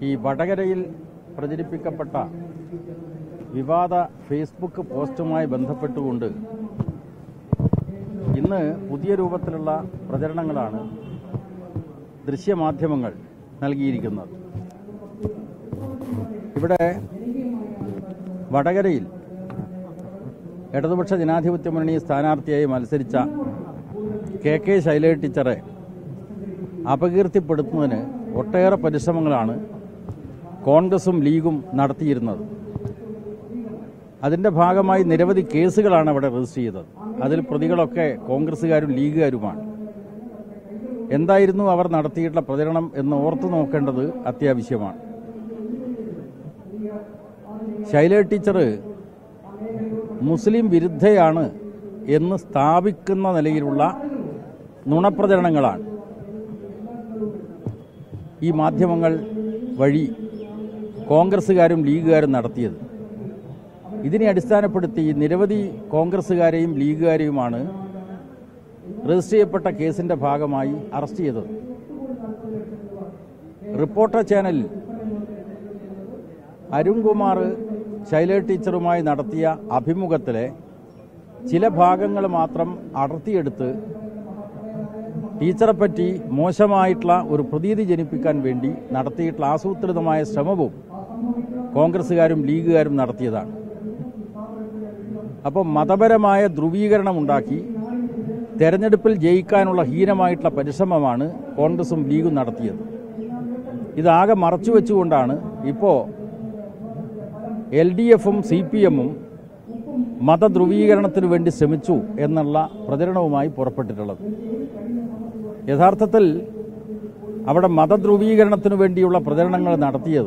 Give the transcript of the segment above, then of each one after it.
ഈ വടകരയിൽ പ്രചരിപ്പിക്കപ്പെട്ട വിവാദ ഫേസ്ബുക്ക് പോസ്റ്റുമായി ബന്ധപ്പെട്ടുകൊണ്ട് ഇന്ന് പുതിയ രൂപത്തിലുള്ള പ്രചരണങ്ങളാണ് ദൃശ്യമാധ്യമങ്ങൾ നൽകിയിരിക്കുന്നത് ഇവിടെ വടകരയിൽ ഇടതുപക്ഷ ജനാധിപത്യ മുന്നണി സ്ഥാനാർത്ഥിയായി മത്സരിച്ച കെ കെ ശൈലജ ടീച്ചറെ അപകീർത്തിപ്പെടുത്തുന്നതിന് ഒട്ടേറെ പരിശ്രമങ്ങളാണ് കോൺഗ്രസും ലീഗും നടത്തിയിരുന്നത് അതിന്റെ ഭാഗമായി നിരവധി കേസുകളാണ് അവിടെ രജിസ്റ്റർ ചെയ്തത് അതിൽ പ്രതികളൊക്കെ കോൺഗ്രസുകാരും ലീഗുകാരുമാണ് എന്തായിരുന്നു അവർ നടത്തിയിട്ടുള്ള പ്രചരണം എന്ന് ഓർത്തു നോക്കേണ്ടത് അത്യാവശ്യമാണ് ശൈല ടീച്ചർ മുസ്ലിം വിരുദ്ധയാണ് എന്ന് സ്ഥാപിക്കുന്ന നിലയിലുള്ള നുണപ്രചരണങ്ങളാണ് ഈ മാധ്യമങ്ങൾ വഴി കോൺഗ്രസുകാരും ലീഗുകാരും നടത്തിയത് ഇതിനെ അടിസ്ഥാനപ്പെടുത്തി നിരവധി കോൺഗ്രസുകാരെയും ലീഗുകാരെയുമാണ് രജിസ്റ്റർ ചെയ്യപ്പെട്ട കേസിന്റെ ഭാഗമായി അറസ്റ്റ് ചെയ്തത് റിപ്പോർട്ടർ ചാനലിൽ അരുൺകുമാർ ശൈല ടീച്ചറുമായി നടത്തിയ അഭിമുഖത്തിലെ ചില ഭാഗങ്ങൾ മാത്രം അടർത്തിയെടുത്ത് ടീച്ചറെ പറ്റി മോശമായിട്ടുള്ള ഒരു പ്രതീതി ജനിപ്പിക്കാൻ വേണ്ടി നടത്തിയിട്ടുള്ള ആസൂത്രിതമായ ശ്രമവും കോൺഗ്രസുകാരും ലീഗുകാരും നടത്തിയതാണ് അപ്പോൾ മതപരമായ ധ്രുവീകരണം ഉണ്ടാക്കി തെരഞ്ഞെടുപ്പിൽ ജയിക്കാനുള്ള ഹീനമായിട്ടുള്ള പരിശ്രമമാണ് കോൺഗ്രസും ലീഗും നടത്തിയത് ഇതാകെ മറച്ചു വെച്ചുകൊണ്ടാണ് ഇപ്പോൾ എൽ ഡി എഫും സി പി എമ്മും മതധ്രുവീകരണത്തിനു വേണ്ടി ശ്രമിച്ചു എന്നുള്ള പ്രചരണവുമായി പുറപ്പെട്ടിട്ടുള്ളത് യഥാർത്ഥത്തിൽ അവിടെ മതധ്രുവീകരണത്തിനു വേണ്ടിയുള്ള പ്രചരണങ്ങൾ നടത്തിയത്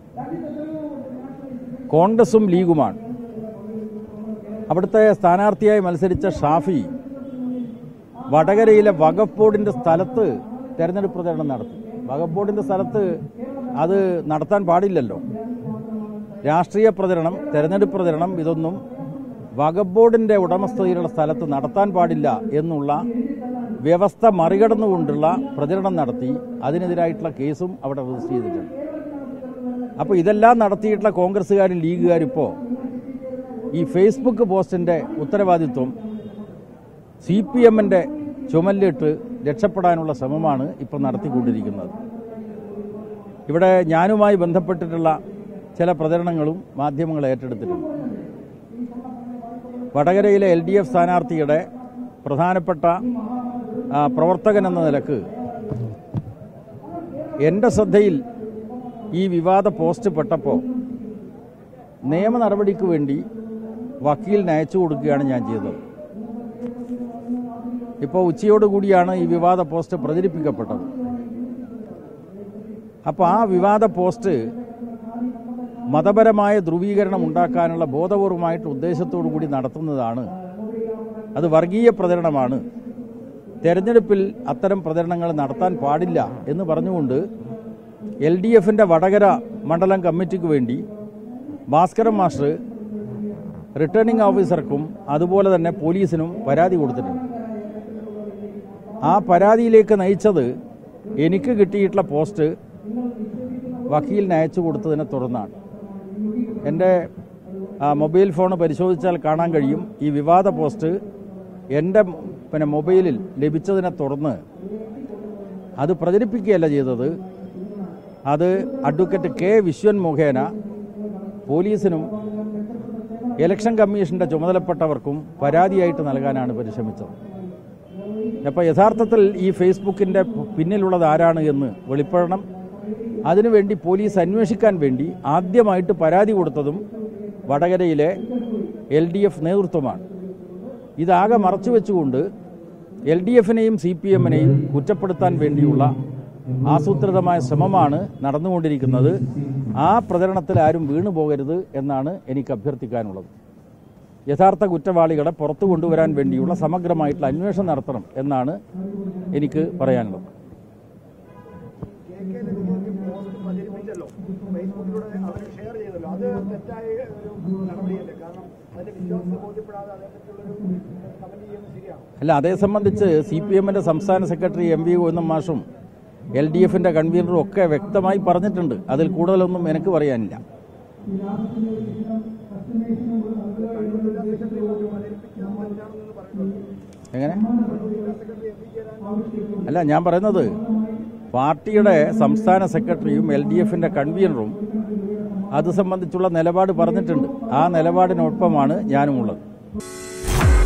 കോൺഗ്രസും ലീഗുമാണ് അവിടുത്തെ സ്ഥാനാർത്ഥിയായി മത്സരിച്ച ഷാഫി വടകരയിലെ വഖഫ് ബോർഡിന്റെ സ്ഥലത്ത് തെരഞ്ഞെടുപ്പ് പ്രചരണം നടത്തി വഖഫ് ബോർഡിന്റെ സ്ഥലത്ത് അത് നടത്താൻ പാടില്ലല്ലോ രാഷ്ട്രീയ പ്രചരണം തെരഞ്ഞെടുപ്പ് പ്രചരണം ഇതൊന്നും വഖഫ് ബോർഡിന്റെ ഉടമസ്ഥതയിലുള്ള സ്ഥലത്ത് നടത്താൻ പാടില്ല എന്നുള്ള വ്യവസ്ഥ മറികടന്നുകൊണ്ടുള്ള പ്രചരണം നടത്തി അതിനെതിരായിട്ടുള്ള കേസും അവിടെ രജിസ്റ്റർ ചെയ്തിട്ടുണ്ട് അപ്പോൾ ഇതെല്ലാം നടത്തിയിട്ടുള്ള കോൺഗ്രസ്സുകാരും ലീഗുകാരും ഇപ്പോൾ ഈ ഫേസ്ബുക്ക് പോസ്റ്റിന്റെ ഉത്തരവാദിത്വം സി പി എമ്മിന്റെ ചുമലിട്ട് രക്ഷപ്പെടാനുള്ള ശ്രമമാണ് ഇപ്പോൾ നടത്തിക്കൊണ്ടിരിക്കുന്നത് ഇവിടെ ഞാനുമായി ബന്ധപ്പെട്ടിട്ടുള്ള ചില പ്രചരണങ്ങളും മാധ്യമങ്ങൾ ഏറ്റെടുത്തിട്ടുണ്ട് വടകരയിലെ എൽ ഡി എഫ് സ്ഥാനാർത്ഥിയുടെ പ്രധാനപ്പെട്ട ആ, പ്രവർത്തകൻ എന്ന നിലക്ക് എൻ്റെ ശ്രദ്ധയിൽ ഈ വിവാദ പോസ്റ്റ് പെട്ടപ്പോൾ നിയമ നടപടിക്ക് വേണ്ടി വക്കീലിന് അയച്ചു കൊടുക്കുകയാണ് ഞാൻ ചെയ്തത് ഇപ്പോൾ ഉച്ചയോടുകൂടിയാണ് ഈ വിവാദ പോസ്റ്റ് പ്രചരിപ്പിക്കപ്പെട്ടത് അപ്പോൾ ആ വിവാദ പോസ്റ്റ് മതപരമായ ധ്രുവീകരണം ഉണ്ടാക്കാനുള്ള ബോധപൂർവമായിട്ട് ഉദ്ദേശത്തോടു കൂടി നടത്തുന്നതാണ് അത് വർഗീയ പ്രചരണമാണ് തെരഞ്ഞെടുപ്പിൽ അത്തരം പ്രചരണങ്ങൾ നടത്താൻ പാടില്ല എന്ന് പറഞ്ഞുകൊണ്ട് എൽ ഡി എഫിന്റെ വടകര മണ്ഡലം കമ്മിറ്റിക്ക് വേണ്ടി ഭാസ്കരൻ മാസ്റ്റർ റിട്ടേണിംഗ് ഓഫീസർക്കും അതുപോലെ തന്നെ പോലീസിനും പരാതി കൊടുത്തിട്ടുണ്ട് ആ പരാതിയിലേക്ക് നയിച്ചത് എനിക്ക് കിട്ടിയിട്ടുള്ള പോസ്റ്റ് വക്കീലിന് അയച്ചു കൊടുത്തതിനെ തുടർന്നാണ് എൻ്റെ ആ, മൊബൈൽ ഫോൺ പരിശോധിച്ചാൽ കാണാൻ കഴിയും ഈ വിവാദ പോസ്റ്റ് എൻ്റെ പിന്നെ മൊബൈലിൽ ലഭിച്ചതിനെ തുടർന്ന് അത് പ്രചരിപ്പിക്കുകയല്ല ചെയ്തത് അത് അഡ്വക്കേറ്റ് കെ വിശ്വൻ മുഖേന പോലീസിനും ഇലക്ഷൻ കമ്മീഷന്റെ ചുമതലപ്പെട്ടവർക്കും പരാതിയായിട്ട് നൽകാനാണ് പരിശ്രമിച്ചത് അപ്പോൾ യഥാർത്ഥത്തിൽ ഈ ഫേസ്ബുക്കിന്റെ പിന്നിലുള്ളത് ആരാണ് എന്ന് വെളിപ്പെടണം അതിനുവേണ്ടി പോലീസ് അന്വേഷിക്കാൻ വേണ്ടി ആദ്യമായിട്ട് പരാതി കൊടുത്തതും വടകരയിലെ എൽ ഡി എഫ് നേതൃത്വമാണ് ഇതാകെ മറച്ചുവെച്ചുകൊണ്ട് എൽ ഡി എഫിനെയും സി പി എമ്മിനെയും കുറ്റപ്പെടുത്താൻ വേണ്ടിയുള്ള ആസൂത്രിതമായ ശ്രമമാണ് നടന്നുകൊണ്ടിരിക്കുന്നത് ആ പ്രചരണത്തിൽ ആരും വീണു പോകരുത് എന്നാണ് എനിക്ക് അഭ്യർത്ഥിക്കാനുള്ളത് യഥാർത്ഥ കുറ്റവാളികളെ പുറത്തു കൊണ്ടുവരാൻ വേണ്ടിയുള്ള സമഗ്രമായിട്ടുള്ള അന്വേഷണം നടത്തണം എന്നാണ് എനിക്ക് പറയാനുള്ളത് കെ കെ നെതിരെ പോസ്റ്റ് പ്രചരിപ്പിച്ചല്ലോ ഫേസ്ബുക്കിലൂടെ അവർ ഷെയർ ചെയ്തല്ലോ അത് തെറ്റായ ഒരു നടപടിയല്ലേ കാരണം അതിന്റെ വിശ്വാസത്തെ ബോധ്യപ്പെടാതെ അതേപ്പറ്റിയുള്ളൊരു കമന്റ് ചെയ്യുന്നത് ശരിയാണ് അല്ല അതേ സംബന്ധിച്ച് സി പി എമ്മിന്റെ സംസ്ഥാന സെക്രട്ടറി എം വി ഗോവിന്ദൻ മാഷും എൽ ഡി എഫിൻ്റെ കൺവീനറും ഒക്കെ വ്യക്തമായി പറഞ്ഞിട്ടുണ്ട് അതിൽ കൂടുതലൊന്നും എനിക്ക് പറയാനില്ല എങ്ങനെ അല്ല ഞാൻ പറയുന്നത് പാർട്ടിയുടെ സംസ്ഥാന സെക്രട്ടറിയും എൽ ഡി എഫിന്റെ കൺവീനറും അത് സംബന്ധിച്ചുള്ള നിലപാട് പറഞ്ഞിട്ടുണ്ട് ആ നിലപാടിനൊപ്പമാണ് ഞാനുമുള്ളത്